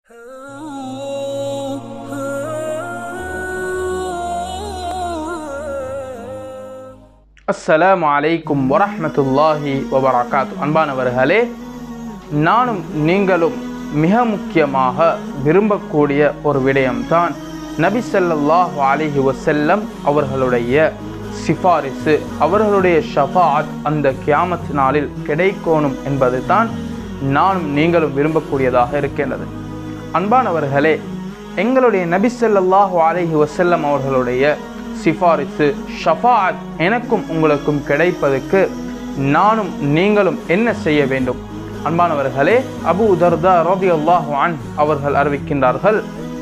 அஸ்ஸலாமு அலைக்கும் வரஹ்மத்துல்லாஹி வபரகாத் அன்பானவர்களே நானும் நீங்களும் மிக முக்கியமாக விரும்பக்கூடிய ஒரு விடயம்தான் நபி ஸல்லல்லாஹு அலைஹி வஸல்லம் அவர்களுடைய சிபாரிசு அவர்களுடைய ஷஃபாத் அந்த கியாமத் நாளில் கிடைக்கணும் என்பது தான் நானும் நீங்களும் விரும்பக்கூடியதாக இருக்கின்றது அன்பானவர்களே எங்களுடைய நபி ஸல்லல்லாஹு அலைஹி வஸல்லம் அவர்களுடைய சிஃபாரிசு ஷஃபாத் எனக்கும் உங்களுக்கும் கிடைப்பதற்கு நானும் நீங்களும் என்ன செய்ய வேண்டும் அன்பானவர்களே அபு தர்தா ரதியல்லாஹு அன் அவர்கள் அறிவிக்கின்றார்கள்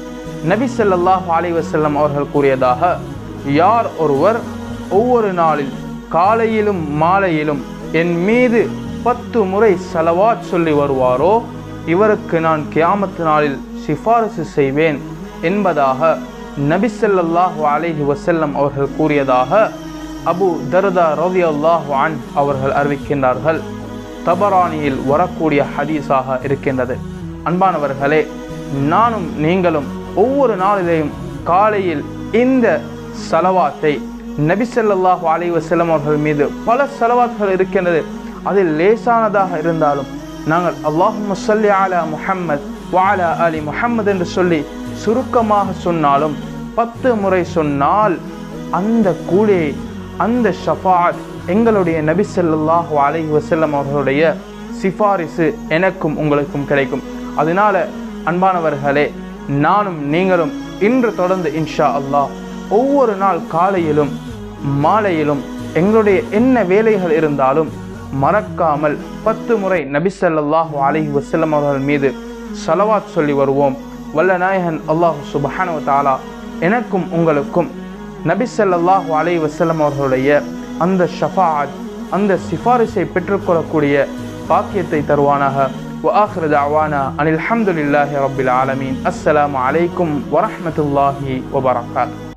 நபி ஸல்லல்லாஹு அலைஹி வஸல்லம் அவர்கள் கூறியதாக யார் ஒருவர் ஒவ்வொரு நாளில் காலையிலும் மாலையிலும் என் மீது பத்து முறை சலவாத் சொல்லி வருவாரோ இவருக்கு நான் கியாமத்து நாளில் சிபாரிசு செய்வேன் என்பதாக நபி ஸல்லல்லாஹு அலைஹி வஸல்லம் அவர்கள் கூறியதாக அபு தர்தா ரலியல்லாஹு அன் அவர்கள் அறிவிக்கின்றார்கள் தபரானியில் வரக்கூடிய ஹதீஸாக இருக்கின்றது அன்பானவர்களே நானும் நீங்களும் ஒவ்வொரு நாளிலேயும் காலையில் இந்த சலவாத்தை நபி ஸல்லல்லாஹு அலைஹி வஸல்லம் அவர்கள் மீது பல சலவாத்கள் இருக்கின்றது அதில் லேசானதாக இருந்தாலும் நாங்கள் அல்லாஹும்ம ஸல்லி அலா முஹம்மத் வஅலா அலி முஹம்மது என்று சொல்லி சுருக்கமாக சொன்னாலும் பத்து முறை சொன்னால் அந்த கூலியை அந்த ஷஃபாத் எங்களுடைய நபி ஸல்லல்லாஹு அலைஹி வஸல்லம் அவர்களுடைய சிபாரிசு எனக்கும் உங்களுக்கும் கிடைக்கும் அதனால அன்பானவர்களே நானும் நீங்களும் இன்று தொடர்ந்து இன்ஷா அல்லாஹ் ஒவ்வொரு நாள் காலையிலும் மாலையிலும் எங்களுடைய என்ன வேலைகள் இருந்தாலும் மறக்காமல் பத்து முறை நபி ஸல்லல்லாஹு அலைஹி வஸல்லம் அவர்கள் மீது சலவாத் சொல்லி வருவோம் வல்ல நாயகன் அல்லாஹு சுபஹானு தாலா எனக்கும் உங்களுக்கும் நபி ஸல்லல்லாஹு அலைஹி வஸல்லம் அவர்களுடைய அந்த ஷஃபாஅத் அந்த சிபாரிசை பெற்றுக்கொள்ளக்கூடிய பாக்கியத்தை தருவானாக وآخر دعوانا أن الحمد لله رب العالمين السلام عليكم ورحمة الله وبركاته